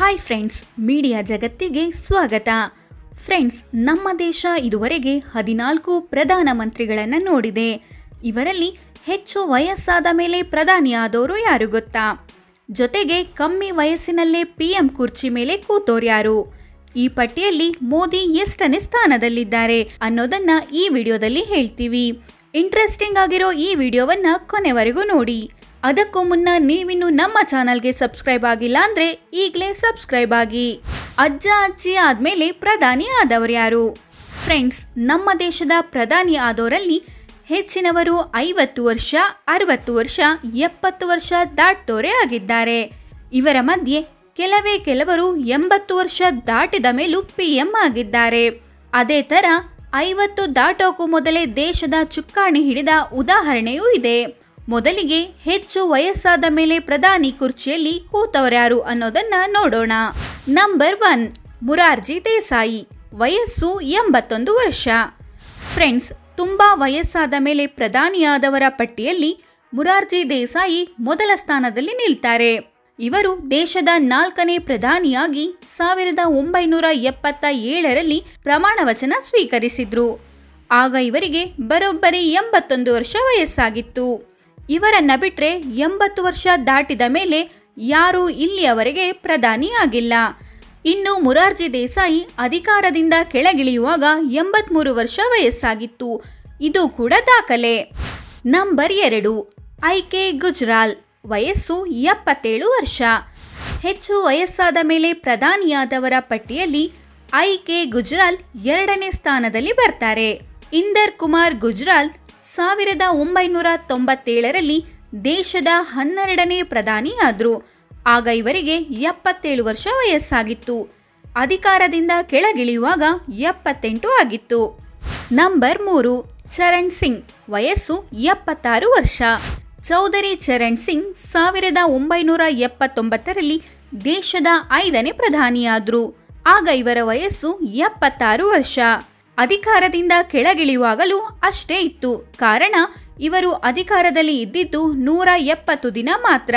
hi friends media ಜಗತ್ತಿಗೆ ಸ್ವಾಗತ friends ನಮ್ಮ ದೇಶ ಇದುವರೆಗೆ ಹದಿನಾಲ್ಕು ಪ್ರಧಾನಮಂತ್ರಿಗಳನ್ನು ನೋಡಿದೆ ಇವರಲ್ಲಿ ಹೆಚ್ಚು ವಯಸ್ಸಾದ ಮೇಲೆ ಪ್ರಧಾನಿಯಾದವರು ಯಾರು ಗೊತ್ತಾ ಜೊತೆಗೆ ಕಮ್ಮಿ ವಯಸ್ಸಿನಲ್ಲೇ ಪಿ ಎಂ ಕುರ್ಚಿ ಮೇಲೆ ಕೂತೋರ್ಯಾರು ಈ ಪಟ್ಟಿಯಲ್ಲಿ ಮೋದಿ ಎಷ್ಟನೇ ಸ್ಥಾನದಲ್ಲಿದ್ದಾರೆ ಅನ್ನೋದನ್ನ ಈ ವಿಡಿಯೋದಲ್ಲಿ ಹೇಳ್ತೀವಿ ಇಂಟ್ರೆಸ್ಟಿಂಗ್ ಆಗಿರೋ ಈ ವಿಡಿಯೋವನ್ನ ಕೊನೆವರೆಗೂ ನೋಡಿ ಅದಕ್ಕೂ ಮುನ್ನ ನೀವಿನ್ನು ನಮ್ಮ ಚಾನಲ್ಗೆ ಸಬ್ಸ್ಕ್ರೈಬ್ ಆಗಿಲ್ಲ ಅಂದ್ರೆ ಈಗಲೇ ಸಬ್ಸ್ಕ್ರೈಬ್ ಆಗಿ ಅಜ್ಜ ಅಜ್ಜಿ ಆದ್ಮೇಲೆ ಪ್ರಧಾನಿ ಆದವರು ಯಾರು ಫ್ರೆಂಡ್ಸ್ ನಮ್ಮ ದೇಶದ ಪ್ರಧಾನಿ ಆದವರಲ್ಲಿ ಹೆಚ್ಚಿನವರು ಐವತ್ತು ವರ್ಷ ಅರವತ್ತು ವರ್ಷ ಎಪ್ಪತ್ತು ವರ್ಷ ದಾಟ್ತೋರೇ ಆಗಿದ್ದಾರೆ ಇವರ ಮಧ್ಯೆ ಕೆಲವೇ ಕೆಲವರು ಎಂಬತ್ತು ವರ್ಷ ದಾಟಿದ ಮೇಲೂ ಪಿ ಎಂ ಆಗಿದ್ದಾರೆ ಅದೇ ತರ ಐವತ್ತು ದಾಟೋಕು ಮೊದಲೇ ದೇಶದ ಚುಕ್ಕಾಣಿ ಹಿಡಿದ ಉದಾಹರಣೆಯೂ ಇದೆ ಮೊದಲಿಗೆ ಹೆಚ್ಚು ವಯಸ್ಸಾದ ಮೇಲೆ ಪ್ರಧಾನಿ ಕುರ್ಚಿಯಲ್ಲಿ ಕೂತವರ್ಯಾರು ಅನ್ನೋದನ್ನ ನೋಡೋಣ ನಂಬರ್ ಒನ್ ಮುರಾರ್ಜಿ ದೇಸಾಯಿ ವಯಸ್ಸು ಎಂಬತ್ತೊಂದು ವರ್ಷ ಫ್ರೆಂಡ್ಸ್ ತುಂಬಾ ವಯಸ್ಸಾದ ಮೇಲೆ ಪ್ರಧಾನಿಯಾದವರ ಪಟ್ಟಿಯಲ್ಲಿ ಮುರಾರ್ಜಿ ದೇಸಾಯಿ ಮೊದಲ ಸ್ಥಾನದಲ್ಲಿ ನಿಲ್ತಾರೆ ಇವರು ದೇಶದ ನಾಲ್ಕನೇ ಪ್ರಧಾನಿಯಾಗಿ ಸಾವಿರದ ಒಂಬೈನೂರ ಎಪ್ಪತ್ತ ಏಳರಲ್ಲಿ ಪ್ರಮಾಣ ವಚನ ಸ್ವೀಕರಿಸಿದ್ರು ಆಗ ಇವರಿಗೆ ಬರೋಬ್ಬರಿ ಎಂಬತ್ತೊಂದು ವರ್ಷ ವಯಸ್ಸಾಗಿತ್ತು ಇವರನ್ನ ಬಿಟ್ರೆ ಎಂಬತ್ತು ವರ್ಷ ದಾಟಿದ ಮೇಲೆ ಯಾರೂ ಇಲ್ಲಿಯವರೆಗೆ ಪ್ರಧಾನಿ ಆಗಿಲ್ಲ ಇನ್ನು ಮುರಾರ್ಜಿ ದೇಸಾಯಿ ಅಧಿಕಾರದಿಂದ ಕೆಳಗಿಳಿಯುವಾಗ ಎಂಬತ್ಮೂರು ವರ್ಷ ವಯಸ್ಸಾಗಿತ್ತು ಇದು ಕೂಡ ದಾಖಲೆ ನಂಬರ್ ಎರಡು ಐಕೆ ಗುಜ್ರಾಲ್ ವಯಸ್ಸು ಎಪ್ಪತ್ತೇಳು ವರ್ಷ ಹೆಚ್ಚು ವಯಸ್ಸಾದ ಮೇಲೆ ಪ್ರಧಾನಿಯಾದವರ ಪಟ್ಟಿಯಲ್ಲಿ ಐಕೆ ಗುಜ್ರಾಲ್ ಎರಡನೇ ಸ್ಥಾನದಲ್ಲಿ ಬರ್ತಾರೆ ಇಂದರ್ ಕುಮಾರ್ ಗುಜ್ರಾಲ್ ಸಾವಿರದ ಒಂಬೈನೂರ ತೊಂಬತ್ತೇಳರಲ್ಲಿ ದೇಶದ ಹನ್ನೆರಡನೇ ಪ್ರಧಾನಿ ಆದ್ರು ಆಗ ಇವರಿಗೆ ಎಪ್ಪತ್ತೇಳು ವರ್ಷ ವಯಸ್ಸಾಗಿತ್ತು ಅಧಿಕಾರದಿಂದ ಕೆಳಗಿಳಿಯುವಾಗ ಎಪ್ಪತ್ತೆಂಟು ಆಗಿತ್ತು ನಂಬರ್ ಮೂರು ಚರಣ್ ಸಿಂಗ್ ವಯಸ್ಸು ಎಪ್ಪತ್ತಾರು ವರ್ಷ ಚೌಧರಿ ಚರಣ್ ಸಿಂಗ್ ಸಾವಿರದ ಒಂಬೈನೂರ ಎಪ್ಪತ್ತೊಂಬತ್ತರಲ್ಲಿ ದೇಶದ ಐದನೇ ಪ್ರಧಾನಿಯಾದ್ರು ಆಗ ಇವರ ವಯಸ್ಸು ಎಪ್ಪತ್ತಾರು ವರ್ಷ ಅಧಿಕಾರದಿಂದ ಕೆಳಗಿಳಿಯುವಾಗಲೂ ಅಷ್ಟೇ ಇತ್ತು ಕಾರಣ ಇವರು ಅಧಿಕಾರದಲ್ಲಿ ಇದ್ದಿದ್ದು ನೂರ ಎಪ್ಪತ್ತು ದಿನ ಮಾತ್ರ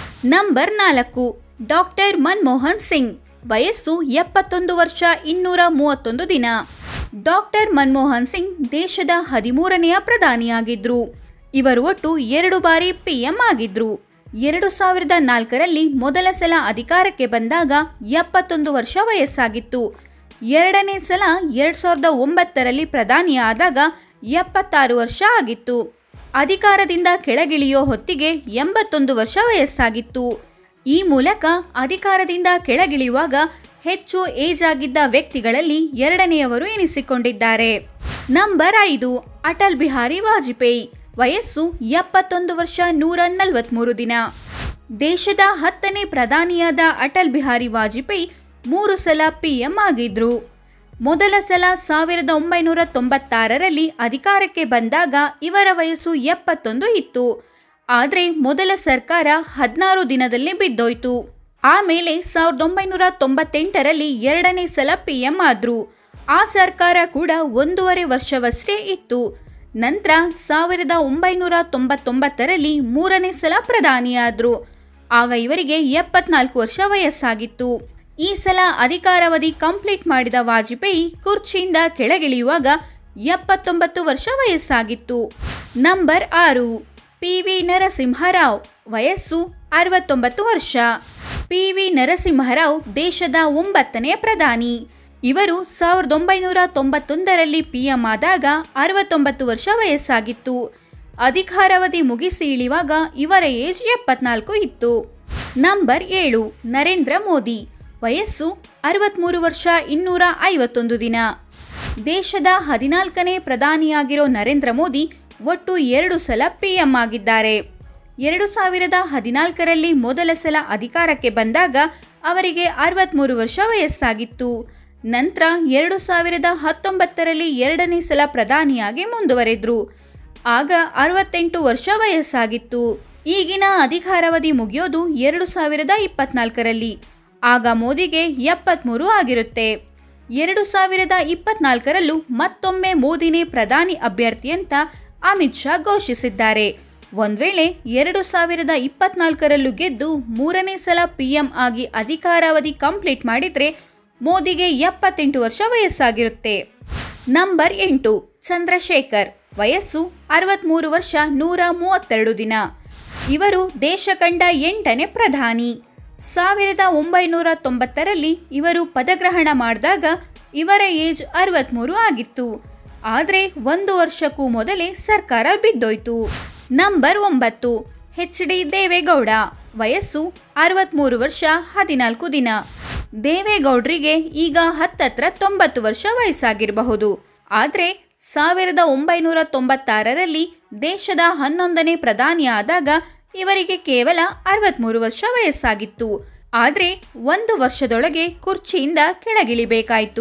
ನಂಬರ್ ನಾಲ್ಕು ಡಾಕ್ಟರ್ ಮನ್ಮೋಹನ್ ಸಿಂಗ್ ವಯಸ್ಸು ಎಪ್ಪತ್ತೊಂದು ವರ್ಷ ಇನ್ನೂರ ಮೂವತ್ತೊಂದು ದಿನ ಡಾಕ್ಟರ್ ಮನ್ಮೋಹನ್ ಸಿಂಗ್ ದೇಶದ ಹದಿಮೂರನೆಯ ಪ್ರಧಾನಿಯಾಗಿದ್ರು ಇವರು ಒಟ್ಟು ಎರಡು ಬಾರಿ ಪಿಎಂ ಆಗಿದ್ರು ಎರಡು ಸಾವಿರದ ನಾಲ್ಕರಲ್ಲಿ ಮೊದಲ ಸಲ ಅಧಿಕಾರಕ್ಕೆ ಬಂದಾಗ ಎಪ್ಪತ್ತೊಂದು ವರ್ಷ ವಯಸ್ಸಾಗಿತ್ತು ಎರಡನೇ ಸಲ ಎರಡ್ ಸಾವಿರದ ಒಂಬತ್ತರಲ್ಲಿ ಪ್ರಧಾನಿಯಾದಾಗ ಎಪ್ಪತ್ತಾರು ವರ್ಷ ಆಗಿತ್ತು ಅಧಿಕಾರದಿಂದ ಕೆಳಗಿಳಿಯೋ ಹೊತ್ತಿಗೆ ಎಂಬತ್ತೊಂದು ವರ್ಷ ವಯಸ್ಸಾಗಿತ್ತು ಈ ಮೂಲಕ ಅಧಿಕಾರದಿಂದ ಕೆಳಗಿಳಿಯುವಾಗ ಹೆಚ್ಚು ಏಜ್ ಆಗಿದ್ದ ವ್ಯಕ್ತಿಗಳಲ್ಲಿ ಎರಡನೆಯವರು ಎನಿಸಿಕೊಂಡಿದ್ದಾರೆ ನಂಬರ್ ಐದು ಅಟಲ್ ಬಿಹಾರಿ ವಾಜಪೇಯಿ ವಯಸ್ಸು ಎಪ್ಪತ್ತೊಂದು ವರ್ಷ ನೂರ ನಲವತ್ಮೂರು ದಿನ ದೇಶದ ಹತ್ತನೇ ಪ್ರಧಾನಿಯಾದ ಅಟಲ್ ಬಿಹಾರಿ ವಾಜಪೇಯಿ ಮೂರು ಸಲ ಪಿಎಂ ಆಗಿದ್ರು ಮೊದಲ ಸಲ ಸಾವಿರದ ಒಂಬೈನೂರ ತೊಂಬತ್ತಾರರಲ್ಲಿ ಅಧಿಕಾರಕ್ಕೆ ಬಂದಾಗ ಇವರ ವಯಸ್ಸು ಎಪ್ಪತ್ತೊಂದು ಇತ್ತು ಆದರೆ ಮೊದಲ ಸರ್ಕಾರ ಹದಿನಾರು ದಿನದಲ್ಲಿ ಬಿದ್ದೋಯ್ತು ಆಮೇಲೆ ಸಾವಿರದ ಒಂಬೈನೂರ ತೊಂಬತ್ತೆಂಟರಲ್ಲಿ ಎರಡನೇ ಸಲ ಪಿಎಂ ಆದ್ರು ಆ ಸರ್ಕಾರ ಕೂಡ ಒಂದೂವರೆ ವರ್ಷವಷ್ಟೇ ಇತ್ತು ನಂತರ ಸಾವಿರದ ಒಂಬೈನೂರ ತೊಂಬತ್ತೊಂಬತ್ತರಲ್ಲಿ ಮೂರನೇ ಸಲ ಪ್ರಧಾನಿಯಾದ್ರು ಆಗ ಇವರಿಗೆ ಎಪ್ಪತ್ನಾಲ್ಕು ವರ್ಷ ವಯಸ್ಸಾಗಿತ್ತು ಈ ಸಲ ಅಧಿಕಾರಾವಧಿ ಕಂಪ್ಲೀಟ್ ಮಾಡಿದ ವಾಜಪೇಯಿ ಕುರ್ಚಿಯಿಂದ ಕೆಳಗಿಳಿಯುವಾಗ ಎಪ್ಪತ್ತೊಂಬತ್ತು ವರ್ಷ ವಯಸ್ಸಾಗಿತ್ತು ನಂಬರ್ ಆರು ಪಿ ವಿ ನರಸಿಂಹರಾವ್ ವಯಸ್ಸು ಅರವತ್ತೊಂಬತ್ತು ವರ್ಷ ಪಿ ವಿ ನರಸಿಂಹರಾವ್ ದೇಶದ ಒಂಬತ್ತನೆಯ ಪ್ರಧಾನಿ ಇವರು ಸಾವಿರದ ಒಂಬೈನೂರ ತೊಂಬತ್ತೊಂದರಲ್ಲಿ ಪಿಎಂ ಆದಾಗ ಅರವತ್ತೊಂಬತ್ತು ವರ್ಷ ವಯಸ್ಸಾಗಿತ್ತು ಅಧಿಕಾರಾವಧಿ ಮುಗಿಸಿ ಇಳಿಯುವಾಗ ಇವರ ಏಜ್ ಎಪ್ಪತ್ನಾಲ್ಕು ಇತ್ತು ನಂಬರ್ ಏಳು ನರೇಂದ್ರ ಮೋದಿ ವಯಸ್ಸು ಅರವತ್ಮೂರು ವರ್ಷ ಇನ್ನೂರ ಐವತ್ತೊಂದು ದಿನ ದೇಶದ ಹದಿನಾಲ್ಕನೇ ಪ್ರಧಾನಿಯಾಗಿರೋ ನರೇಂದ್ರ ಮೋದಿ ಒಟ್ಟು ಎರಡು ಸಲ ಪಿಎಂ ಆಗಿದ್ದಾರೆ ಎರಡು ಸಾವಿರದ ಹದಿನಾಲ್ಕರಲ್ಲಿ ಮೊದಲ ಸಲ ಅಧಿಕಾರಕ್ಕೆ ಬಂದಾಗ ಅವರಿಗೆ ಅರವತ್ಮೂರು ವರ್ಷ ವಯಸ್ಸಾಗಿತ್ತು ನಂತರ ಎರಡು ಸಾವಿರದ ಹತ್ತೊಂಬತ್ತರಲ್ಲಿ ಎರಡನೇ ಸಲ ಪ್ರಧಾನಿಯಾಗಿ ಮುಂದುವರೆದ್ರು ಆಗ ಅರವತ್ತೆಂಟು ವರ್ಷ ವಯಸ್ಸಾಗಿತ್ತು ಈಗಿನ ಅಧಿಕಾರಾವಧಿ ಮುಗಿಯೋದು ಎರಡು ಸಾವಿರದ ಇಪ್ಪತ್ನಾಲ್ಕರಲ್ಲಿ ಆಗ ಮೋದಿಗೆ ಎಪ್ಪತ್ಮೂರು ಆಗಿರುತ್ತೆ ಎರಡು ಸಾವಿರದ ಇಪ್ಪತ್ನಾಲ್ಕರಲ್ಲೂ ಮತ್ತೊಮ್ಮೆ ಮೋದಿನೇ ಪ್ರಧಾನಿ ಅಭ್ಯರ್ಥಿ ಅಂತ ಅಮಿತ್ ಶಾ ಘೋಷಿಸಿದ್ದಾರೆ ಒಂದ್ ವೇಳೆ ಎರಡು ಸಾವಿರದ ಇಪ್ಪತ್ನಾಲ್ಕರಲ್ಲೂ ಗೆದ್ದು ಮೂರನೇ ಸಲ ಪಿಎಂ ಆಗಿ ಅಧಿಕಾರಾವಧಿ ಕಂಪ್ಲೀಟ್ ಮಾಡಿದ್ರೆ ಮೋದಿಗೆ ಎಪ್ಪತ್ತೆಂಟು ವರ್ಷ ವಯಸ್ಸಾಗಿರುತ್ತೆ ನಂಬರ್ ಎಂಟು ಚಂದ್ರಶೇಖರ್ ವಯಸ್ಸು ಅರವತ್ಮೂರು ವರ್ಷ ನೂರ ಮೂವತ್ತೆರಡು ದಿನ ಇವರು ದೇಶ ಕಂಡ ಎಂಟನೇ ಪ್ರಧಾನಿ ಸಾವಿರದ ಒಂಬೈನೂರ ತೊಂಬತ್ತರಲ್ಲಿ ಇವರು ಪದಗ್ರಹಣ ಮಾಡಿದಾಗ ಇವರ ಏಜ್ ಅರವತ್ಮೂರು ಆಗಿತ್ತು ಆದರೆ ಒಂದು ವರ್ಷಕ್ಕೂ ಮೊದಲೇ ಸರ್ಕಾರ ಬಿದ್ದೋಯ್ತು ನಂಬರ್ ಒಂಬತ್ತು ಎಚ್ ಡಿ ದೇವೇಗೌಡ ವಯಸ್ಸು ಅರವತ್ಮೂರು ವರ್ಷ ಹದಿನಾಲ್ಕು ದಿನ ದೇವೇಗೌಡರಿಗೆ ಈಗ ಹತ್ತತ್ರ ತೊಂಬತ್ತು ವರ್ಷ ವಯಸ್ಸಾಗಿರಬಹುದು ಆದರೆ ಸಾವಿರದ ಒಂಬೈನೂರ ತೊಂಬತ್ತಾರರಲ್ಲಿ ದೇಶದ ಹನ್ನೊಂದನೇ ಪ್ರಧಾನಿಯಾದಾಗ ಇವರಿಗೆ ಕೇವಲ ಅರವತ್ಮೂರು ವರ್ಷ ವಯಸ್ಸಾಗಿತ್ತು ಆದರೆ ಒಂದು ವರ್ಷದೊಳಗೆ ಕುರ್ಚಿಯಿಂದ ಕೆಳಗಿಳಿಬೇಕಾಯಿತು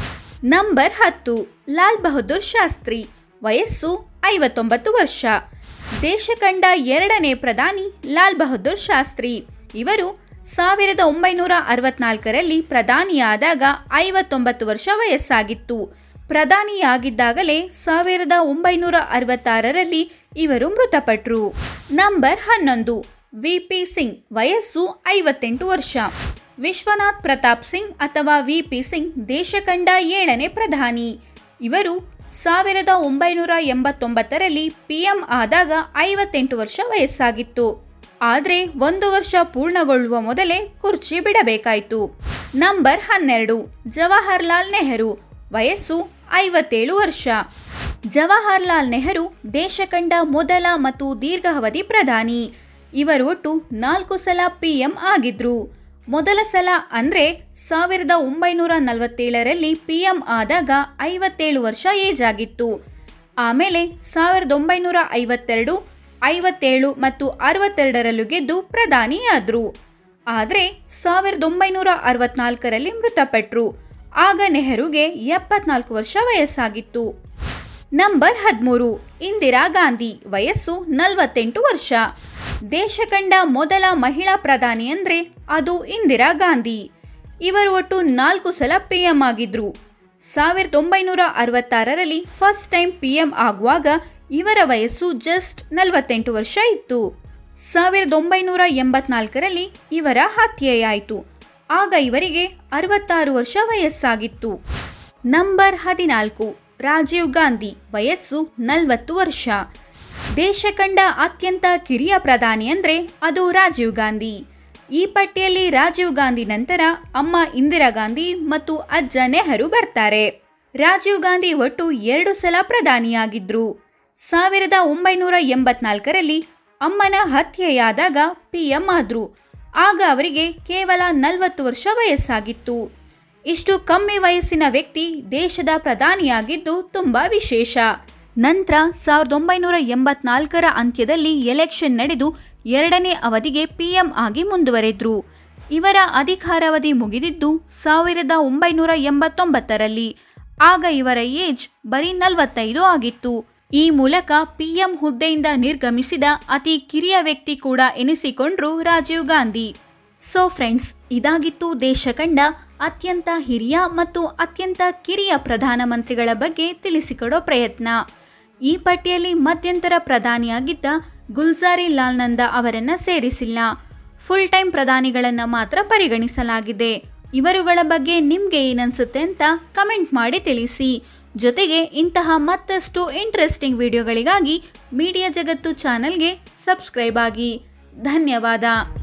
ನಂಬರ್ ಹತ್ತು ಲಾಲ್ ಬಹದ್ದೂರ್ ಶಾಸ್ತ್ರಿ ವಯಸ್ಸು ಐವತ್ತೊಂಬತ್ತು ವರ್ಷ ದೇಶ ಕಂಡ ಎರಡನೇ ಪ್ರಧಾನಿ ಲಾಲ್ ಬಹದ್ದೂರ್ ಶಾಸ್ತ್ರಿ ಇವರು ಸಾವಿರದ ಒಂಬೈನೂರ ಅರವತ್ನಾಲ್ಕರಲ್ಲಿ ಪ್ರಧಾನಿಯಾದಾಗ ಐವತ್ತೊಂಬತ್ತು ವರ್ಷ ವಯಸ್ಸಾಗಿತ್ತು ಪ್ರಧಾನಿಯಾಗಿದ್ದಾಗಲೇ ಸಾವಿರದ ಒಂಬೈನೂರ ಅರವತ್ತಾರರಲ್ಲಿ ಇವರು ಮೃತಪಟ್ಟರು ನಂಬರ್ ಹನ್ನೊಂದು ವಿ ಪಿ ಸಿಂಗ್ ವಯಸ್ಸು ಐವತ್ತೆಂಟು ವರ್ಷ ವಿಶ್ವನಾಥ್ ಪ್ರತಾಪ್ ಸಿಂಗ್ ಅಥವಾ ವಿ ಪಿ ಸಿಂಗ್ ದೇಶ ಕಂಡ ಏಳನೇ ಪ್ರಧಾನಿ ಇವರು ಸಾವಿರದ ಒಂಬೈನೂರ ಎಂಬತ್ತೊಂಬತ್ತರಲ್ಲಿ ಪಿಎಂ ಆದಾಗ ಐವತ್ತೆಂಟು ವರ್ಷ ವಯಸ್ಸಾಗಿತ್ತು ಆದರೆ ಒಂದು ವರ್ಷ ಪೂರ್ಣಗೊಳ್ಳುವ ಮೊದಲೇ ಕುರ್ಚಿ ಬಿಡಬೇಕಾಯಿತು ನಂಬರ್ ಹನ್ನೆರಡು ಜವಾಹರ್ಲಾಲ್ ನೆಹರು ವಯಸ್ಸು ಐವತ್ತೇಳು ವರ್ಷ ಜವಾಹರ್ಲಾಲ್ ನೆಹರು ದೇಶ ಕಂಡ ಮೊದಲ ಮತ್ತು ದೀರ್ಘಾವಧಿ ಪ್ರಧಾನಿ ಇವರು ಒಟ್ಟು ನಾಲ್ಕು ಸಲ ಪಿಎಂ ಆಗಿದ್ರು ಮೊದಲ ಸಲ ಅಂದರೆ ಸಾವಿರದ ಒಂಬೈನೂರ ನಲವತ್ತೇಳರಲ್ಲಿ ಪಿಎಂ ಆದಾಗ ಐವತ್ತೇಳು ವರ್ಷ ಏಜ್ ಆಗಿತ್ತು ಆಮೇಲೆ ಸಾವಿರದ ಒಂಬೈನೂರ ಐವತ್ತೆರಡು ಐವತ್ತೇಳು ಮತ್ತು ಅರವತ್ತೆರಡರಲ್ಲೂ ಗೆದ್ದು ಪ್ರಧಾನಿಯಾದರು ಆದರೆ ಸಾವಿರದ ಒಂಬೈನೂರ ಅರವತ್ನಾಲ್ಕರಲ್ಲಿ ಮೃತಪಟ್ಟರು ಆಗ ನೆಹರುಗೆ ಎಪ್ಪತ್ನಾಲ್ಕು ವರ್ಷ ವಯಸ್ಸಾಗಿತ್ತು ನಂಬರ್ ಹದಿಮೂರು ಇಂದಿರಾ ಗಾಂಧಿ ವಯಸ್ಸು ನಲವತ್ತೆಂಟು ವರ್ಷ ದೇಶ ಕಂಡ ಮೊದಲ ಮಹಿಳಾ ಪ್ರಧಾನಿ ಅಂದರೆ ಅದು ಇಂದಿರಾ ಗಾಂಧಿ ಇವರು ಒಟ್ಟು ನಾಲ್ಕು ಸಲ ಪಿ ಎಂ ಆಗಿದ್ರು ಸಾವಿರದ ಒಂಬೈನೂರ ಅರವತ್ತಾರರಲ್ಲಿ ಫಸ್ಟ್ ಟೈಮ್ ಪಿ ಎಂ ಆಗುವಾಗ ಇವರ ವಯಸ್ಸು ಜಸ್ಟ್ ನಲವತ್ತೆಂಟು ವರ್ಷ ಇತ್ತು ಸಾವಿರದ ಒಂಬೈನೂರ ಎಂಬತ್ನಾಲ್ಕರಲ್ಲಿ ಇವರ ಹತ್ಯೆಯಾಯಿತು ಆಗ ಇವರಿಗೆ ಅರವತ್ತಾರು ವರ್ಷ ವಯಸ್ಸಾಗಿತ್ತು ನಂಬರ್ ಹದಿನಾಲ್ಕು ರಾಜೀವ್ ಗಾಂಧಿ ವಯಸ್ಸು ನಲವತ್ತು ವರ್ಷ ದೇಶ ಕಂಡ ಅತ್ಯಂತ ಕಿರಿಯ ಪ್ರಧಾನಿ ಅಂದರೆ ಅದು ರಾಜೀವ್ ಗಾಂಧಿ ಈ ಪಟ್ಟಿಯಲ್ಲಿ ರಾಜೀವ್ ಗಾಂಧಿ ನಂತರ ಅಮ್ಮ ಇಂದಿರಾ ಗಾಂಧಿ ಮತ್ತು ಅಜ್ಜ ನೆಹರು ಬರ್ತಾರೆ ರಾಜೀವ್ ಗಾಂಧಿ ಒಟ್ಟು ಎರಡು ಸಲ ಪ್ರಧಾನಿಯಾಗಿದ್ರು ಸಾವಿರದ ಒಂಬೈನೂರ ಎಂಬತ್ನಾಲ್ಕರಲ್ಲಿ ಅಮ್ಮನ ಹತ್ಯೆಯಾದಾಗ ಪಿಎಂ ಆದ್ರು ಆಗ ಅವರಿಗೆ ಕೇವಲ ನಲವತ್ತು ವರ್ಷ ವಯಸ್ಸಾಗಿತ್ತು ಇಷ್ಟು ಕಮ್ಮಿ ವಯಸ್ಸಿನ ವ್ಯಕ್ತಿ ದೇಶದ ಪ್ರಧಾನಿಯಾಗಿದ್ದು ತುಂಬಾ ವಿಶೇಷ ನಂತರ ಸಾವಿರದ ಒಂಬೈನೂರ ಎಂಬತ್ನಾಲ್ಕರ ಅಂತ್ಯದಲ್ಲಿ ಎಲೆಕ್ಷನ್ ನಡೆದು ಎರಡನೇ ಅವಧಿಗೆ ಪಿಎಂ ಆಗಿ ಮುಂದುವರೆದ್ರು ಇವರ ಅಧಿಕಾರಾವಧಿ ಮುಗಿದಿದ್ದು ಸಾವಿರದ ಒಂಬೈನೂರ ಎಂಬತ್ತೊಂಬತ್ತರಲ್ಲಿ ಆಗ ಇವರ ಏಜ್ ಬರೀ ನಲವತ್ತೈದು ಆಗಿತ್ತು ಈ ಮೂಲಕ ಪಿಎಂ ಹುದ್ದೆಯಿಂದ ನಿರ್ಗಮಿಸಿದ ಅತಿ ಕಿರಿಯ ವ್ಯಕ್ತಿ ಕೂಡ ಎನಿಸಿಕೊಂಡ್ರು ರಾಜೀವ್ ಗಾಂಧಿ ಸೊ ಫ್ರೆಂಡ್ಸ್ ಇದಾಗಿತ್ತು ದೇಶ ಕಂಡ ಅತ್ಯಂತ ಹಿರಿಯ ಮತ್ತು ಅತ್ಯಂತ ಕಿರಿಯ ಪ್ರಧಾನಮಂತ್ರಿಗಳ ಬಗ್ಗೆ ತಿಳಿಸಿಕೊಡೋ ಪ್ರಯತ್ನ ಈ ಪಟ್ಟಿಯಲ್ಲಿ ಮಧ್ಯಂತರ ಪ್ರಧಾನಿಯಾಗಿದ್ದ ಗುಲ್ಜಾರಿ ಲಾಲ್ ನಂದಾ ಅವರನ್ನ ಸೇರಿಸಿಲ್ಲ ಫುಲ್ ಟೈಮ್ ಪ್ರಧಾನಿಗಳನ್ನ ಮಾತ್ರ ಪರಿಗಣಿಸಲಾಗಿದೆ ಇವರುಗಳ ಬಗ್ಗೆ ನಿಮ್ಗೆ ಏನನ್ಸುತ್ತೆ ಅಂತ ಕಮೆಂಟ್ ಮಾಡಿ ತಿಳಿಸಿ ಜೊತೆಗೆ ಇಂತಹ ಮತ್ತಷ್ಟು ಇಂಟ್ರೆಸ್ಟಿಂಗ್ ವಿಡಿಯೋಗಳಿಗಾಗಿ ಮೀಡಿಯಾ ಜಗತ್ತು ಚಾನಲ್ಗೆ ಸಬ್ಸ್ಕ್ರೈಬ್ ಆಗಿ ಧನ್ಯವಾದ